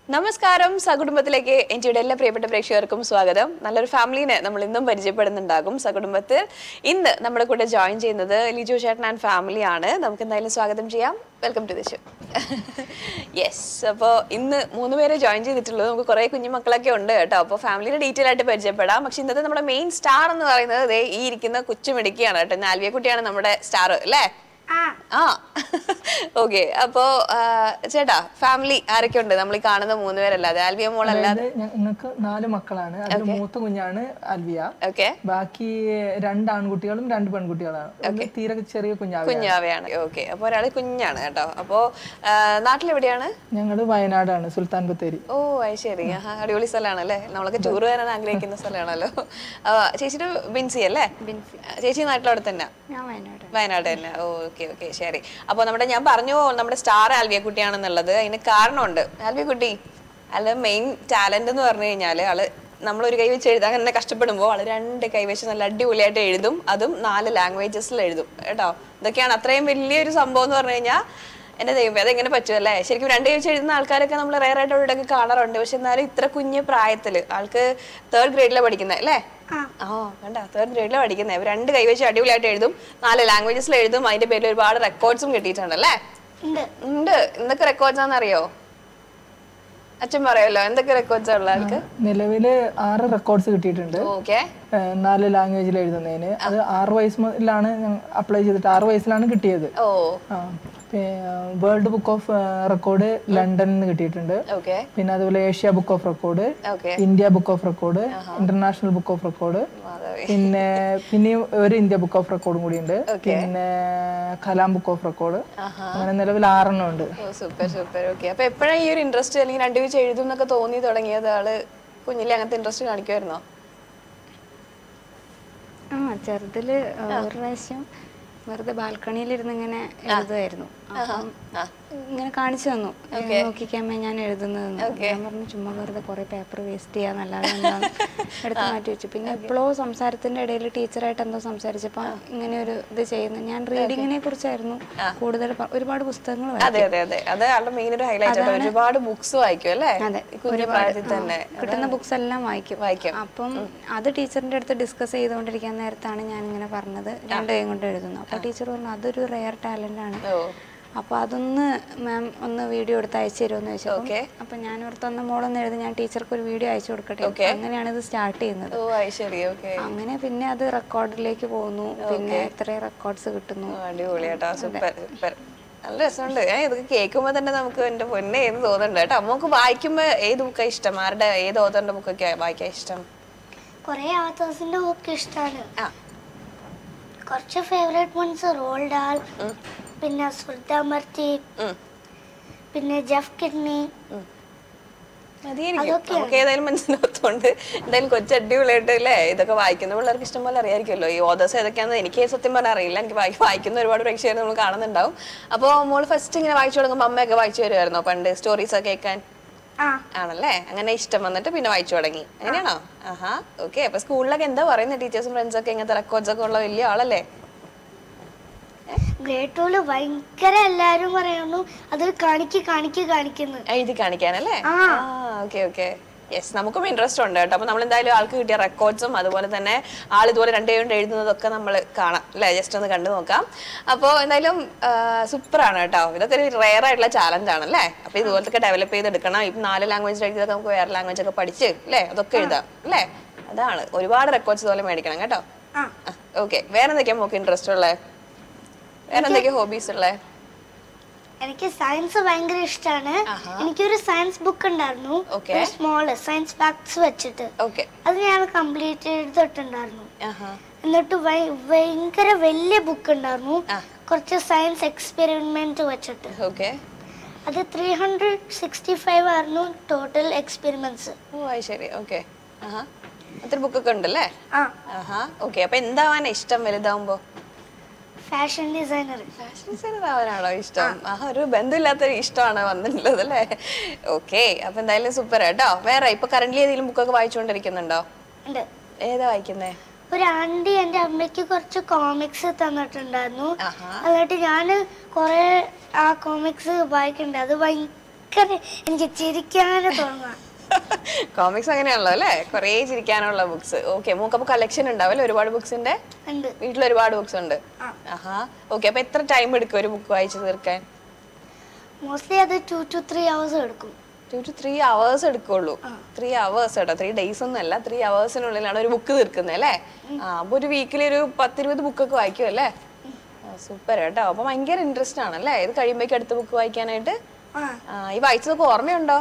നമസ്കാരം സകുടുംബത്തിലേക്ക് എൻ്റെ എല്ലാ പ്രിയപ്പെട്ട പ്രേക്ഷകർക്കും സ്വാഗതം നല്ലൊരു ഫാമിലിനെ നമ്മൾ ഇന്നും പരിചയപ്പെടുന്നുണ്ടാകും സകുടുംബത്തിൽ ഇന്ന് നമ്മുടെ കൂടെ ജോയിൻ ചെയ്യുന്നത് ലിജു ചേട്ടൻ ആൻഡ് ഫാമിലി ആണ് നമുക്ക് എന്തായാലും സ്വാഗതം ചെയ്യാം welcome to the show yes അപ്പോൾ ഇന്ന് മൂന്ന് പേരെ ജോയിൻ ചെയ്തിട്ടുള്ളത് നമുക്ക് കുറേ കുഞ്ഞുമക്കളൊക്കെ ഉണ്ട് കേട്ടോ അപ്പോൾ ഫാമിലിയുടെ ഡീറ്റെയിൽ ആയിട്ട് പരിചയപ്പെടാം പക്ഷെ ഇന്നത്തെ നമ്മുടെ മെയിൻ സ്റ്റാർ എന്ന് പറയുന്നത് ദേ ഈ ഇരിക്കുന്ന കൊച്ചുമിടുക്കിയാണ് കേട്ടോ ഇന്ന് ആൽവിയക്കുട്ടിയാണ് നമ്മുടെ സ്റ്റാർ അല്ലേ ആ ഓക്കെ അപ്പോ ആ, ചേട്ടാ ഫാമിലി ആരൊക്കെ ഉണ്ട് നമ്മൾ ഈ കാണുന്ന മൂന്ന് പേരല്ലാതെ ആൽവിയ മോളല്ലാതെ അതായത് ഞങ്ങൾക്ക് നാല് മക്കളാണ് അതിൽ മൂത്ത കുഞ്ഞാണ് അൽവിയ ഓക്കെ ബാക്കി രണ്ട് ആൺകുട്ടികളും രണ്ട് പെൺകുട്ടികളാണ് ഒന്ന് തീരെ ചെറിയ കുഞ്ഞാവ കുഞ്ഞാവയാണ് ഓക്കെ അപ്പൊ ഒരാള് കുഞ്ഞാണ് കേട്ടോ അപ്പോ ആ, നാട്ടിലെവിടെയാണ് ഞങ്ങള് വയനാടാണ് സുൽത്താൻ ബത്തേരി ഓ അത് ശരി ആഹാ, അടിപൊളി സ്ഥലമാണ് അല്ലേ നമ്മളൊക്കെ ടൂർ വരാൻ ആഗ്രഹിക്കുന്ന സ്ഥലമാണല്ലോ ആ, ചേച്ചിയുടെ ബിൻസി അല്ലേ ചേച്ചി നാട്ടിലവിടെ തന്നെ ഞാൻ വയനാട് വയനാട് തന്നെ ഓക്കെ ഓക്കെ ശരി അപ്പോൾ നമ്മുടെ ഞാൻ പറഞ്ഞു നമ്മുടെ സ്റ്റാർ ആൽവിയ കുട്ടിയാണെന്നുള്ളത് അതിന് കാരണമുണ്ട് ആൽവിയ കുട്ടി ആളുടെ മെയിൻ ടാലന്റ് എന്ന് പറഞ്ഞു കഴിഞ്ഞാൽ ആള് നമ്മളൊരു കൈ വെച്ച് എഴുതാൻ അങ്ങനെ കഷ്ടപ്പെടുമ്പോൾ ആള് രണ്ട് കൈ വെച്ച് നല്ല അടിപൊളിയായിട്ട് എഴുതും അതും നാല് ലാംഗ്വേജസിൽ എഴുതും കേട്ടോ ഇതൊക്കെയാണ് അത്രയും വലിയൊരു സംഭവം എന്ന് പറഞ്ഞു കഴിഞ്ഞാൽ എന്റെ ദൈവം അതെങ്ങനെ പറ്റുമല്ലേ ശരിക്കും രണ്ട് കൈ വെച്ച് എഴുതുന്ന ആൾക്കാരൊക്കെ നമ്മൾ റയർ ആയിട്ട് ഇവിടെയൊക്കെ കാണാറുണ്ട് പക്ഷെ എന്നാലും ഇത്ര കുഞ്ഞ് പ്രായത്തില് ആൾക്ക് തേർഡ് ഗ്രേഡിലാണ് പഠിക്കുന്നത് അല്ലേ ആ വേണ്ട തേർഡ് ഗ്രേഡിലാണ് പഠിക്കുന്നത് ഇവർ രണ്ട് കൈവച്ച് അടിപൊളിയായിട്ട് എഴുതും നാല് ലാംഗ്വേജസിൽ എഴുതും അതിന്റെ പേരിൽ ഒരുപാട് റെക്കോർഡ്സും കിട്ടിയിട്ടുണ്ട് അല്ലേ ഉണ്ട് ഉണ്ട് എന്തൊക്കെ റെക്കോർഡ്സ് ആണെന്നറിയോ അച്ഛൻ പറയുമല്ലോ എന്തൊക്കെ റെക്കോർഡ്സ് ഉള്ള ആൾക്ക് നിലവില് ആറ് റെക്കോർഡ്സ് കിട്ടിയിട്ടുണ്ട് ഓക്കെ ഏഹ് നാല് ലാംഗ്വേജിൽ എഴുതുന്നതിന് അത് ആറ് വയസ്സിലാണ് അപ്ലൈ ചെയ്തിട്ട് ആറ് വയസ്സിലാണ് കിട്ടിയത് ഓ വേൾഡ് ബുക്ക് ഓഫ് റെക്കോർഡ് ലണ്ടനിൽ നിന്ന് കിട്ടിയിട്ടുണ്ട് ഓക്കെ പിന്നെ അതുപോലെ Asia book of record okay India book of record international book of record പിന്നെ പിന്നെ ഒരു ഇന്ത്യ ബുക്ക് ഓഫ് റെക്കോർഡും കൂടി ഉണ്ട് പിന്നെ കലാം ബുക്ക് ഓഫ് റെക്കോർഡ് അങ്ങനെ നിലവിൽ ആറെണ്ണം ഉണ്ട് ഓ സൂപ്പർ സൂപ്പർ ഓക്കെ അപ്പൊ എപ്പോഴാണ് ഈ ഒരു ഇൻട്രസ്റ്റ് അല്ലെങ്കിൽ രണ്ട് വെച്ച് എഴുതും എന്നൊക്കെ തോന്നി തുടങ്ങിയത് ആള് കുഞ്ഞിലെ അങ്ങനത്തെ ഇൻട്രസ്റ്റ് കാണിക്കുമായിരുന്നോ ആ ചെറുതില് ഒരു പ്രാവശ്യം വെറുതെ ബാൽക്കണിയിലിരുന്ന് ഇങ്ങനെ എഴുതുമായിരുന്നു അപ്പം ഇങ്ങനെ കാണിച്ചു തന്നു നോക്കിക്കാമേ ഞാൻ എഴുതുന്നതെന്ന് ഞാൻ പറഞ്ഞു ചുമ്മാ വെറുതെ കുറെ പേപ്പർ വേസ്റ്റ് ചെയ്യാന്നല്ലാതെ എന്താണ് എടുത്ത് മാറ്റി വെച്ചു പിന്നെ എപ്പോഴോ സംസാരത്തിന്റെ ഇടയിൽ ടീച്ചറായിട്ട് എന്തോ സംസാരിച്ചപ്പോ ഇങ്ങനെ ഒരു ഇത് ചെയ്യുന്നു ഞാൻ റീഡിങ്ങിനെ കുറിച്ചായിരുന്നു കൂടുതൽ പ- ഒരുപാട് പുസ്തകങ്ങൾ വായിക്കും. അതെ അതെ അതെ അത് ആളുടെ മെയിൻ ഒരു ഹൈലൈറ്റ് ആണ് ഒരുപാട് ബുക്സ് വായിക്കും അല്ലേ അതെ ഈ കുഞ്ഞു പ്രായത്തിൽ തന്നെ കിട്ടുന്ന ബുക്സ് എല്ലാം വായിക്കും വായിക്കും. അപ്പം അത് ടീച്ചറിന്റെ അടുത്ത് ഡിസ്കസ് ചെയ്തുകൊണ്ടിരിക്കുന്ന നേരത്താണ് ഞാൻ ഇങ്ങനെ പറഞ്ഞത് രണ്ട് കൈ കൊണ്ട് എഴുതുന്നു അപ്പൊ ടീച്ചർ പറഞ്ഞു അതൊരു റെയർ ടാലന്റ് ആണ് ഓ അപ്പൊ അതൊന്ന് മാം ഒന്ന് വീഡിയോ എടുത്ത് അയച്ചു തരുമെന്ന് ചോദിച്ചു Okay. അപ്പൊ ഞാൻ ഓർത്തന്ന മോളൊന്ന് എഴുതി ഞാൻ ടീച്ചർക്ക് ഒരു വീഡിയോ അയച്ചു കൊടുക്കട്ടെ അങ്ങനെയാണ് ഇത് സ്റ്റാർട്ട് ചെയ്യുന്നത് ഓ അത് ശരി ഓക്കെ അങ്ങനെ പിന്നെ അത് റെക്കോർഡിലേക്ക് പോകുന്നു പിന്നെ ഇത്രയും റെക്കോർഡ്സ് കിട്ടുന്നു അടിപൊളി കേട്ടോ സൂപ്പർ സൂപ്പർ നല്ല രസമുണ്ട് ഞാൻ ഇതൊക്കെ കേൾക്കുമ്പോ തന്നെ നമുക്ക് എന്റെ പൊന്നെ ഏത് തോന്നുന്നുണ്ട് കേട്ടോ നമുക്ക് വായിക്കുമ്പോ ഏത് ബുക്കാ ഇഷ്ടം ആരുടെ ഏത് ഓതറിന്റെ ബുക്കൊക്കെ വായിക്കാൻ ഇഷ്ടം കുറേ ആത്തേഴ്സിന്റെ ബുക്ക് ഇഷ്ടമാണ് ആ കുറച്ച് ഫേവറേറ്റ് വൺസ് റോൾ ഡാൽ പിന്നെ സുൽത്താമർത്തി ഉം. പിന്നെ ജെഫ് കിഡ്നി മതിയായിരിക്കും നമുക്ക് ഏതായാലും മനസ്സിലാകത്തോണ്ട് എന്തായാലും കൊച്ചു അടിപൊളിയായിട്ട് അല്ലേ ഇതൊക്കെ വായിക്കുന്ന പിള്ളേർക്ക് ഇഷ്ടം പോലെ അറിയായിരിക്കുമല്ലോ ഈ ഓതേഴ്സ് ഏതൊക്കെയാണെന്ന് എനിക്ക് സത്യം പറഞ്ഞാൽ അറിയില്ല എനിക്ക് വായി- വായിക്കുന്ന ഒരുപാട് പ്രേക്ഷകർ നമ്മൾ കാണുന്നുണ്ടാവും അപ്പോൾ മോള് ഫസ്റ്റ് ഇങ്ങനെ വായിച്ചു തുടങ്ങുമ്പോൾ അമ്മയൊക്കെ വായിച്ചു വരുമായിരുന്നോ പണ്ട് സ്റ്റോറീസ് ഒക്കെ കേൾക്കാൻ ആ ആണല്ലേ അങ്ങനെ ഇഷ്ടം വന്നിട്ട് പിന്നെ വായിച്ചു തുടങ്ങി അങ്ങനെയാണോ ആഹാ ഓക്കെ അപ്പൊ സ്കൂളിലൊക്കെ എന്താ പറയുന്നത് ടീച്ചേഴ്സും ഫ്രണ്ട്സ് ഒക്കെ ഇങ്ങനത്തെ റെക്കോർഡ്സ് ഒക്കെ ഉള്ള വലിയ ആളല്ലേ ഗ്രേഡ് ടൂല് ഭയങ്കര എല്ലാരും പറയുന്നു അത് കാണിക്ക് കാണിക്ക് കാണിക്കുന്നു എഴുതി കാണിക്കാനല്ലേ ആ. ഓക്കെ ഓക്കെ യെസ് നമുക്കും ഇൻട്രസ്റ്റ് ഉണ്ട് കേട്ടോ അപ്പൊ നമ്മൾ എന്തായാലും ആൾക്ക് കിട്ടിയ റെക്കോർഡ്സും അതുപോലെ തന്നെ ആൾ ഇതുപോലെ രണ്ടേ കൊണ്ട് എഴുതുന്നതൊക്കെ നമ്മൾ കാണാം അല്ലേ ജസ്റ്റ് ഒന്ന് കണ്ടു നോക്കാം അപ്പോൾ എന്തായാലും സൂപ്പറാണ് കേട്ടോ ഇതൊക്കെ ഒരു റെയർ ആയിട്ടുള്ള ചാലഞ്ച് ആണ് അല്ലേ അപ്പൊ ഇതുപോലത്തെ ഡെവലപ്പ് ചെയ്തെടുക്കണം ഇപ്പം നാല് ലാംഗ്വേജ് എഴുതിയതൊക്കെ നമുക്ക് വേറെ ലാംഗ്വേജ് ഒക്കെ പഠിച്ച് അല്ലേ അതൊക്കെ എഴുതാം അല്ലേ അതാണ് ഒരുപാട് റെക്കോർഡ്സ് ഇതുപോലെ മേടിക്കണം കേട്ടോ ആ ഓക്കെ വേറെ എന്തൊക്കെയാ നമുക്ക് ഇൻട്രസ്റ്റ് ഉള്ളത് വേറെ എന്തൊക്കെയാ ഹോബീസ് ഉള്ളത് എനിക്ക് സയൻസ് ഭയങ്കര ഇഷ്ടമാണ് എനിക്കൊരു സയൻസ് ബുക്ക് ഉണ്ടായിരുന്നു Okay. ഒരു സ്മോള് സയൻസ് ഫാക്ട്സ് വെച്ചിട്ട് ഓക്കെ അത് ഞാൻ കംപ്ലീറ്റ് ചെയ്തിട്ടുണ്ടായിരുന്നു എന്നിട്ട് ഭയ- ഭയങ്കര വലിയ ബുക്ക് ഉണ്ടായിരുന്നു കുറച്ച് സയൻസ് എക്സ്പെരിമെന്റ് വെച്ചിട്ട് ഓക്കെ അത് ത്രീ ഹൺഡ്രഡ് സിക്സ്റ്റി ഫൈവ് ആയിരുന്നു ടോട്ടൽ എക്സ്പെരിമെന്റ്സ് ഓ അത് ശരി ഓക്കെ ആഹാ അത്ര ബുക്കൊക്കെ ഉണ്ടല്ലേ ആ ആഹാ ഓക്കെ അപ്പൊ എന്താവാനാ ഇഷ്ടം വലുതാവുമ്പോ ഫാഷൻ ഡിസൈനർ ഫാഷൻ ഡിസൈനർ ആവാനാണോ ഇഷ്ടം ആഹാ ഒരു ബന്ധമില്ലാത്തൊരു ഇഷ്ടമാണ് വന്നിട്ടുള്ളത് അല്ലേ ഓക്കെ അപ്പൊ എന്തായാലും സൂപ്പർ കേട്ടോ വേറെ ഇപ്പൊ കറന്റ് ഏതെങ്കിലും ബുക്കൊക്കെ വായിച്ചുകൊണ്ടിരിക്കുന്നുണ്ടോ ഉണ്ട് ഏതാ വായിക്കുന്നേ ഒരു ആന്റി എൻ്റെ അമ്മയ്ക്ക് കുറച്ച് കോമിക്സ് തന്നിട്ടുണ്ടായിരുന്നു ആഹാ എന്നിട്ട് ഞാൻ കുറെ ആ കോമിക്സ് വായിക്കുന്നുണ്ട് അത് ഭയ- ഭയങ്കര എനിക്ക് ചിരിക്കാനേ തോന്നുക കോമിക്സ് അങ്ങനെയാണല്ലോ അല്ലേ കുറേ ചിരിക്കാനുള്ള ബുക്സ് ഓക്കെ മൂക്കപ്പോ കളക്ഷൻ ഉണ്ടാവല്ലേ ഒരുപാട് ബുക്സിന്റെ ഉണ്ട് വീട്ടിൽ ഒരുപാട് ബുക്സ് ഉണ്ട് ആഹാ ഓക്കെ അപ്പൊ എത്ര ടൈം എടുക്കും ഒരു ബുക്ക് വായിച്ചു തീർക്കാൻ മോസ്റ്റ്ലി അത് ടു ടു ത്രീ ഹവേഴ്സ് എടുക്കും ടു ടു ത്രീ അവേഴ്സ് എടുക്കുള്ളൂ ത്രീ അവേഴ്സ് കേട്ടോ ത്രീ ഡേയ്സ് ഒന്നും അല്ല ത്രീ അവേഴ്സിനുള്ളിലാണ് ഒരു ബുക്ക് തീർക്കുന്നത് അല്ലേ ആ അപ്പൊ ഒരു വീക്കിൽ ഒരു പത്തിരുപത് ബുക്കൊക്കെ വായിക്കും അല്ലേ സൂപ്പർ കേട്ടോ അപ്പൊ ഭയങ്കര ഇൻട്രസ്റ്റ് ആണല്ലേ ഇത് കഴിയുമ്പോഴേക്കും അടുത്ത ബുക്ക് വായിക്കാനായിട്ട് ആ ആ ഈ വായിച്ചതൊക്കെ ഓർമ്മയുണ്ടോ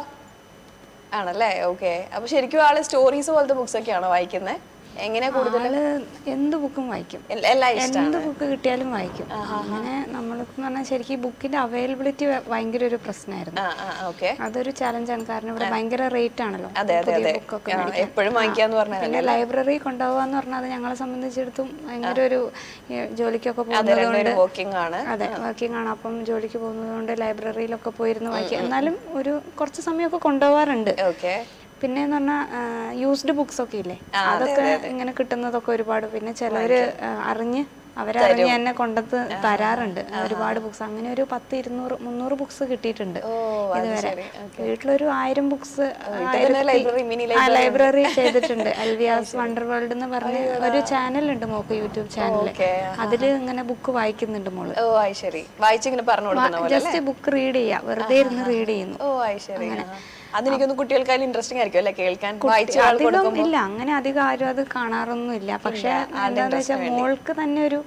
ആണല്ലേ ഓക്കെ അപ്പൊ ശരിക്കും ആള് സ്റ്റോറീസ് പോലത്തെ books ഒക്കെയാണോ വായിക്കുന്നത് എങ്ങനെയാ കൂടുതൽ ആള് എന്ത് ബുക്കും വായിക്കും എല്ലാം എന്ത് ഇഷ്ടമാണ് ബുക്ക് കിട്ടിയാലും വായിക്കും അങ്ങനെ നമ്മൾക്ക് പറഞ്ഞാൽ ശരിക്കും ഈ ബുക്കിന്റെ അവൈലബിലിറ്റി ഭയങ്കര ഒരു പ്രശ്നമായിരുന്നു ആ ആ ഓക്കെ അതൊരു ചാലഞ്ചാണ് കാരണം ഇവിടെ ഭയങ്കര റേറ്റ് ആണല്ലോ അതെ അതെ പുതിയ അതെ ബുക്കൊക്കെ ആ, മേടിക്കാൻ. എപ്പോഴും വായിക്കാന്ന് പറഞ്ഞാൽ പിന്നെ ലൈബ്രറി കൊണ്ടുപോകാന്ന് പറഞ്ഞാൽ അത് ഞങ്ങളെ സംബന്ധിച്ചിടത്തും ഭയങ്കര ഒരു ഏ, ജോലിക്കൊക്കെ അതെ പോകുന്നത് രണ്ടുപേരും കൊണ്ട് വർക്കിംഗ് ആണ് അതെ വർക്കിംഗ് ആണ് അപ്പം ജോലിക്ക് പോകുന്നത് കൊണ്ട് ലൈബ്രറിയിലൊക്കെ പോയിരുന്ന് വായിക്കുക എന്നാലും ഒരു കുറച്ച് സമയമൊക്കെ കൊണ്ടുപോകാറുണ്ട് ഓക്കെ പിന്നെ എന്ന് പറഞ്ഞാൽ യൂസ്ഡ് ബുക്സ് ഒക്കെ ഇല്ലേ അതൊക്കെ ഇങ്ങനെ കിട്ടുന്നതൊക്കെ ഒരുപാട് പിന്നെ ചിലവര് ആ, അറിഞ്ഞ് അവരറിഞ്ഞ് തന്നെ കൊണ്ടത്ത് തരാറുണ്ട് ഒരുപാട് ബുക്സ് അങ്ങനെ ഒരു പത്ത് ഇരുന്നൂറ് മുന്നൂറ് ബുക്സ് കിട്ടിയിട്ടുണ്ട് ഇതുവരെ വീട്ടിലൊരു ആയിരം ബുക്സ് library, mini ലൈബ്രറി ചെയ്തിട്ടുണ്ട് എൽവിയാസ് വണ്ടർ വേൾഡ് എന്ന് പറഞ്ഞ് ഒരു ചാനൽ ഉണ്ട് മോക്ക് യൂട്യൂബ് ചാനൽ Okay, അതില് ഇങ്ങനെ ബുക്ക് വായിക്കുന്നുണ്ട് മോള് ഓ ആയി ശരി വായിച്ചിങ്ങനെ പറഞ്ഞു കൊടുക്കുന്ന പോലെ ജസ്റ്റ് ബുക്ക് റീഡ് ചെയ്യാ വെറുതെ ഇരുന്ന് റീഡ് ചെയ്യുന്നു ഓ ആയി ശരി ആ. അതെനിക്കൊന്ന് കുട്ടികൾക്കായാലും ഇൻട്രസ്റ്റിംഗ് ആയിരിക്കും അല്ലേ കേൾക്കാൻ വായിച്ച ആൾ അധികം ഇല്ല അങ്ങനെ അധികം ആരും അത് കാണാറൊന്നും ഇല്ല പക്ഷെ എന്താന്ന് വെച്ചാൽ മോൾക്ക് തന്നെ ഒരു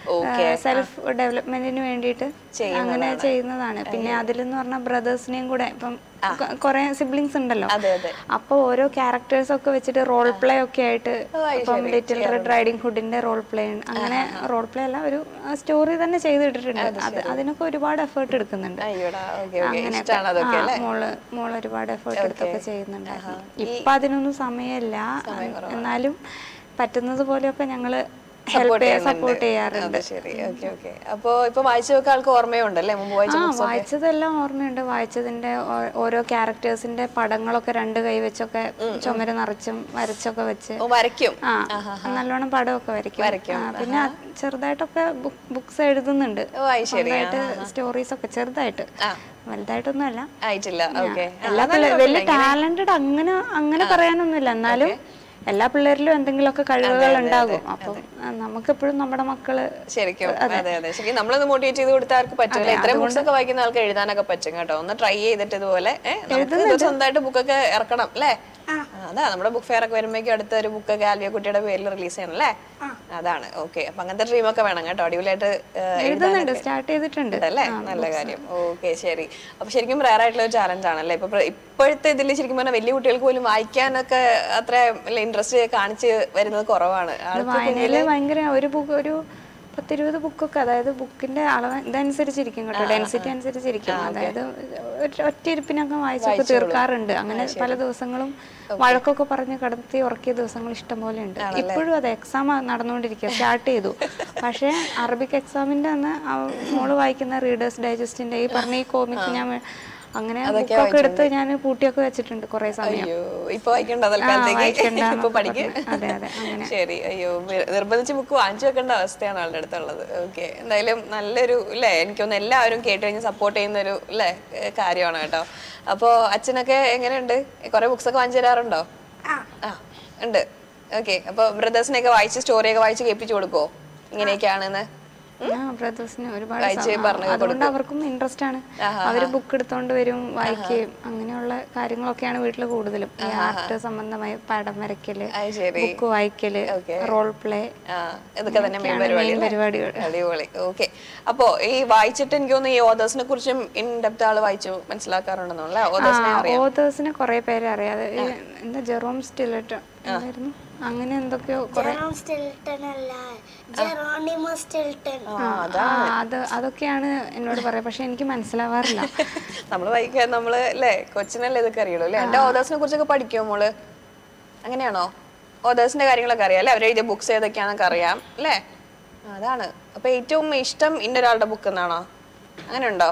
സെൽഫ് ഡെവലപ്മെന്റിന് വേണ്ടിയിട്ട് അങ്ങനെ ചെയ്യുന്നതാണ് പിന്നെ അതിലെന്ന് പറഞ്ഞാൽ ബ്രദേഴ്സിനെയും കൂടെ ഇപ്പം കുറെ സിബ്ലിങ്സ് ഉണ്ടല്ലോ അതെ അതെ അപ്പൊ ഓരോ ക്യാരക്ടേഴ്സ് ഒക്കെ വെച്ചിട്ട് റോൾ പ്ലേ ഒക്കെ ആയിട്ട് ഇപ്പം ലിറ്റിൽ റെഡ് റൈഡിംഗ് ഹുഡിന്റെ റോൾ പ്ലേ അങ്ങനെ റോൾ പ്ലേ അല്ല ഒരു സ്റ്റോറി തന്നെ ചെയ്തിട്ടിട്ടുണ്ട് അത് അതിനൊക്കെ ഒരുപാട് എഫേർട്ട് എടുക്കുന്നുണ്ട് അയ്യോടാ ഓക്കെ ഓക്കെ അങ്ങനെയൊക്കെ ഇഷ്ടമാണ് അതൊക്കെ ആ, മോള് മോള് ഒരുപാട് എഫേർട്ട് എടുത്തൊക്കെ ചെയ്യുന്നുണ്ടായിരുന്നു ഇപ്പൊ അതിനൊന്നും സമയമില്ല എന്നാലും പറ്റുന്നത് പോലെയൊക്കെ ഞങ്ങള് ഹെൽപ്പ് സപ്പോർട്ട് ചെയ്യാറുണ്ട് അത് ശരി ഓക്കെ ഓക്കെ അപ്പൊ ഇപ്പൊ വായിച്ചു വെക്കാൻ ആൾക്ക് ഓർമ്മയുണ്ടല്ലേ മുമ്പ് വായിച്ച ആ വായിച്ചതെല്ലാം ഓർമ്മയുണ്ട് വായിച്ചതിന്റെ ഓ- ഓരോ ക്യാരക്ടേഴ്സിന്റെ പടങ്ങളൊക്കെ രണ്ട് കൈ വെച്ചൊക്കെ ചുമര് നിറച്ചും വരച്ചൊക്കെ വെച്ച് ഓ വരയ്ക്കും ആ നല്ലോണം പടമൊക്കെ വരയ്ക്കും ആ, പിന്നെ ചെറുതായിട്ടൊക്കെ ബുക്സ് എഴുതുന്നുണ്ട് ഓ ആയി ശരി സ്വന്തമായിട്ട് സ്റ്റോറീസ് ഒക്കെ ചെറുതായിട്ട് വലുതായിട്ടൊന്നും അല്ല ആയിട്ടില്ല ഓക്കെ എല്ലാ പിള്ളേ- വലിയ ടാലന്റഡ് അങ്ങനെ അങ്ങനെ പറയാനൊന്നുമില്ല എന്നാലും എല്ലാ പിള്ളേരിലും എന്തെങ്കിലുമൊക്കെ കഴിവുകൾ ഉണ്ടാകും അപ്പം നമുക്കെപ്പോഴും നമ്മുടെ മക്കള് ശരിക്കും അതെ അതെ ശരിക്കും നമ്മളൊന്ന് മോട്ടിവേറ്റ് ചെയ്ത് കൊടുത്താൽ അവർക്ക് പറ്റില്ല ഇത്രയും ബുക്സ് ഒക്കെ വായിക്കുന്ന ആൾക്ക് എഴുതാനൊക്കെ പറ്റും കേട്ടോ ഒന്ന് ട്രൈ ചെയ്തിട്ട് ഇതുപോലെ ഏഹ്, നമുക്ക് ഇത് സ്വന്തമായിട്ട് ബുക്കൊക്കെ ഇറക്കണം അല്ലേ ആ, അതാ നമ്മുടെ ബുക്ക് ഫെയർ ഒക്കെ വരുമ്പോഴേക്കും അടുത്ത ഒരു ബുക്കൊക്കെ ആൽവിയ കുട്ടിയുടെ പേരിൽ റിലീസ് ചെയ്യണം അല്ലേ അതാണ് ഓക്കെ അപ്പൊ അങ്ങനത്തെ ഡ്രീം ഒക്കെ വേണം കേട്ടോ അടിപൊളിയായിട്ട് ഏഹ്, എഴുതുന്നുണ്ട് സ്റ്റാർട്ട് ചെയ്തിട്ടുണ്ട് അല്ലേ നല്ല കാര്യം ഓക്കെ ശരി അപ്പൊ ശരിക്കും റയർ ആയിട്ടുള്ള ഒരു ചാലഞ്ച് ആണല്ലേ ഇപ്പൊ പ്ര- ഇപ്പോഴത്തെ ഇതിൽ ശരിക്കും പറഞ്ഞാൽ വലിയ കുട്ടികൾക്ക് പോലും വായിക്കാനൊക്കെ അത്ര ഇൻട്രസ്റ്റ് കാണിച്ച് വരുന്നത് കുറവാണ് ആൾക്ക് വായനയില് ഭയങ്കര ഒരു ബുക്ക് ഒരു പത്തിരുപത് ബുക്കൊക്കെ അതായത് ബുക്കിന്റെ അളവ് ഇതനുസരിച്ചിരിക്കും കേട്ടോ ഡെൻസിറ്റി അനുസരിച്ചിരിക്കും അതായത് ഒരു ഒറ്റയിരിപ്പിനൊക്കെ വായിച്ചൊക്കെ തീർക്കാറുണ്ട് അങ്ങനെ പല ദിവസങ്ങളും വഴക്കൊക്കെ പറഞ്ഞ് കടത്തി ഉറക്കിയ ദിവസങ്ങൾ ഇഷ്ടം പോലെ ഉണ്ട് ഇപ്പോഴും അതെ എക്സാം നടന്നുകൊണ്ടിരിക്കുക സ്റ്റാർട്ട് ചെയ്തു പക്ഷേ അറബിക് എക്സാമിന്റെ അന്ന് ആ മോള് വായിക്കുന്ന റീഡേഴ്സ് ഡൈജസ്റ്റിന്റെ ഈ പറഞ്ഞ ഈ കോമിക് ഞാൻ അങ്ങനെ ബുക്കൊക്കെ എടുത്ത് ഞാൻ പൂട്ടിയൊക്കെ വെച്ചിട്ടുണ്ട് കുറെ സമയം അയ്യോ ഇപ്പൊ വായിക്കണ്ട തൽക്കാലത്തേക്ക് വായിക്കണ്ട ഇപ്പൊ എന്നൊക്കെ പഠിക്കും പറഞ്ഞ്. അതെ അതെ അങ്ങനെ ശരി അയ്യോ വി- നിർബന്ധിച്ച് ബുക്ക് വാങ്ങിച്ചു വെക്കേണ്ട അവസ്ഥയാണ് ആളുടെ അടുത്തുള്ളത് ഓക്കെ എന്തായാലും നല്ലൊരു അല്ലേ എനിക്കൊന്ന് എല്ലാവരും കേട്ട് കഴിഞ്ഞ് സപ്പോർട്ട് ചെയ്യുന്ന ഒരു അല്ലേ ഏഹ് കാര്യമാണ് കേട്ടോ അപ്പോ അച്ഛനൊക്കെ എങ്ങനെയുണ്ട് കുറെ ബുക്സ് ഒക്കെ വാങ്ങിച്ചു തരാറുണ്ടോ ആ ഉണ്ട് ഓക്കെ അപ്പൊ ബ്രദേഴ്സിനെയൊക്കെ വായിച്ച് സ്റ്റോറിയൊക്കെ വായിച്ച് കേൾപ്പിച്ചു കൊടുക്കുവോ ഇങ്ങനെയൊക്കെയാണെന്ന് ആ ബ്രദേഴ്സിന് ഒരുപാട് വായിച്ച് സമ- പറഞ്ഞ് അതുകൊണ്ട് അവർക്കും ഇൻട്രസ്റ്റ് ആണ് അവര് ബുക്ക് എടുത്തോണ്ട് വരും വായിക്കുകയും അങ്ങനെയുള്ള കാര്യങ്ങളൊക്കെയാണ് വീട്ടിൽ കൂടുതലും ഈ ആർട്ട് സംബന്ധമായി പടം വരയ്ക്കല് അത് ശരി ബുക്ക് വായിക്കല് റോൾ പ്ലേ ആ ഇതൊക്കെ തന്നെ മെയിൻ പരിപാടി അല്ലേ? പരിപാടികൾ അടിപൊളി ഓക്കെ അപ്പോ ഈ വായിച്ചിട്ട് എനിക്ക് തോന്നുന്നു ഈ ഓതേഴ്സിനെ കുറിച്ചും ഇൻ ഡെപ്ത് ആള് വായിച്ചു മനസ്സിലാക്കാറുണ്ടെന്നുള്ള ഓതേഴ്സിനെ അറിയാം ഓതേഴ്സിനെ കുറെ പേര് അറിയാതെ ഈ എന്താ ജെറോം സ്റ്റിലറ്റ് എന്തായിരുന്നു അങ്ങനെ എന്തൊക്കെയോ കുറെ ജെറോം സ്റ്റിൽട്ടൺ അല്ല ജെറോണിമോ സ്റ്റിൽട്ടൺ ആ, അത് അതൊക്കെയാണ് എന്നോട് പറയാ പക്ഷെ എനിക്ക് മനസ്സിലാവാറില്ല നമ്മള് വായിക്കാൻ നമ്മള് അല്ലേ കൊച്ചിനല്ലേ ഇതൊക്കെ അറിയുള്ളൂ അല്ലേ എന്റെ ഓതേഴ്സിനെ കുറിച്ചൊക്കെ പഠിക്കുമോ മോള് അങ്ങനെയാണോ ഓതേഴ്സിന്റെ കാര്യങ്ങളൊക്കെ അറിയാം അല്ലേ അവരെഴുതിയ ബുക്സ് ഏതൊക്കെയാണെന്നൊക്കെ അറിയാം അല്ലേ അതാണ് അപ്പൊ ഏറ്റവും ഇഷ്ടം ഇന്നൊരാളുടെ ബുക്ക് എന്നാണോ അങ്ങനെ ഉണ്ടോ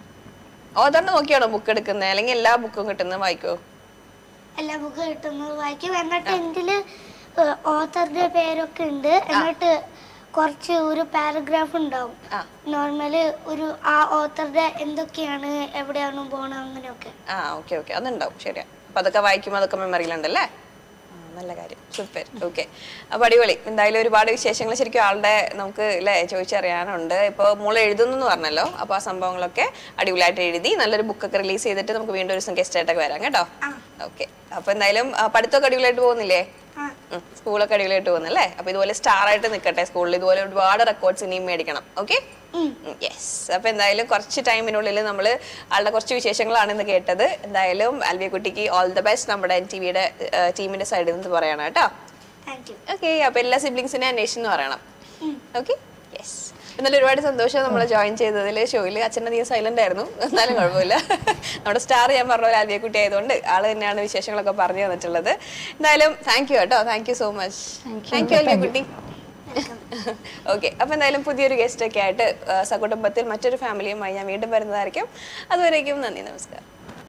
ഓതറിനെ നോക്കിയാണോ ബുക്ക് എടുക്കുന്നത് അല്ലെങ്കിൽ എല്ലാ ബുക്കും കിട്ടുന്നത് വായിക്കോ എല്ലാ ബുക്ക് കിട്ടുന്നത് വായിക്കും എന്നിട്ട് ഇതില് ഓത്തറുടെ പേരൊക്കെ ഉണ്ട് എന്നിട്ട് കുറച്ച് ഒരു പാരഗ്രാഫ് ഉണ്ടാവും ആ. നോർമല് ഒരു ആ ഓത്തറുടെ എന്തൊക്കെയാണ് എവിടെയാണ് പോണത് അങ്ങനെയൊക്കെ ആ ഓക്കെ ഓക്കെ അതുണ്ടാവും ശരിയാ അപ്പൊ അതൊക്കെ വായിക്കുമ്പോൾ അതൊക്കെ മെമ്മറിയിലുണ്ടല്ലേ ആ, നല്ല കാര്യം സൂപ്പർ ഓക്കെ അപ്പൊ അടിപൊളി എന്തായാലും ഒരുപാട് വിശേഷങ്ങൾ ശരിക്കും ആളുടെ നമുക്ക് അല്ലേ ചോദിച്ചറിയാനുണ്ട് ഇപ്പോൾ മോള് എഴുതുന്നു എന്ന് പറഞ്ഞല്ലോ അപ്പൊ ആ സംഭവങ്ങളൊക്കെ അടിപൊളിയായിട്ട് എഴുതി നല്ലൊരു ബുക്കൊക്കെ റിലീസ് ചെയ്തിട്ട് നമുക്ക് വീണ്ടും ഒരു ദിവസം ഗസ്റ്റ് ആയിട്ടൊക്കെ വരാം കേട്ടോ ഓക്കെ അപ്പൊ എന്തായാലും ആ, പഠിത്തമൊക്കെ അടിപൊളിയായിട്ട് പോകുന്നില്ലേ ഉം, സ്കൂളൊക്കെ അടിപൊളിയായിട്ട് പോകുന്നല്ലേ അപ്പൊ ഇതുപോലെ സ്റ്റാർ ആയിട്ട് നിൽക്കട്ടെ സ്കൂളിൽ ഇതുപോലെ ഒരുപാട് റെക്കോർഡ്സ് ഇനിയും മേടിക്കണം ഓക്കെ യെസ് അപ്പൊ എന്തായാലും കുറച്ച് ടൈമിനുള്ളിൽ നമ്മൾ ആളുടെ കുറച്ച് വിശേഷങ്ങളാണ് ഇന്ന് കേട്ടത് എന്തായാലും ആൽവിയ കുട്ടിക്ക് ഓൾ ദ ബെസ്റ്റ് നമ്മുടെ എൻ ടി വിയുടെ ടീമിന്റെ സൈഡിൽ നിന്ന് പറയണം കേട്ടോ താങ്ക് യു ഓക്കെ അപ്പൊ എല്ലാ സിബ്ലിങ്സിനെ അന്വേഷിച്ചെന്ന് പറയണം ഓക്കെ യെസ് എന്നാലും ഒരുപാട് സന്തോഷം നമ്മൾ ജോയിൻ ചെയ്തതിൽ ഷോയിൽ അച്ഛൻ്റെ നീ സൈലന്റ് ആയിരുന്നു എന്നാലും കുഴപ്പമില്ല നമ്മുടെ സ്റ്റാർ ഞാൻ പറഞ്ഞ പോലെ ആദ്യ കുട്ടി ആയതുകൊണ്ട് ആള് തന്നെയാണ് വിശേഷങ്ങളൊക്കെ പറഞ്ഞു തന്നിട്ടുള്ളത് എന്തായാലും താങ്ക് യു കേട്ടോ thank you so much thank you Alvia കുട്ടി ഓക്കെ അപ്പൊ എന്തായാലും പുതിയൊരു ഗസ്റ്റ് ഒക്കെ ആയിട്ട് ആ, സകുടുംബത്തിൽ മറ്റൊരു ഫാമിലിയുമായി ഞാൻ വീണ്ടും വരുന്നതായിരിക്കും അതുവരേക്കും നന്ദി നമസ്കാരം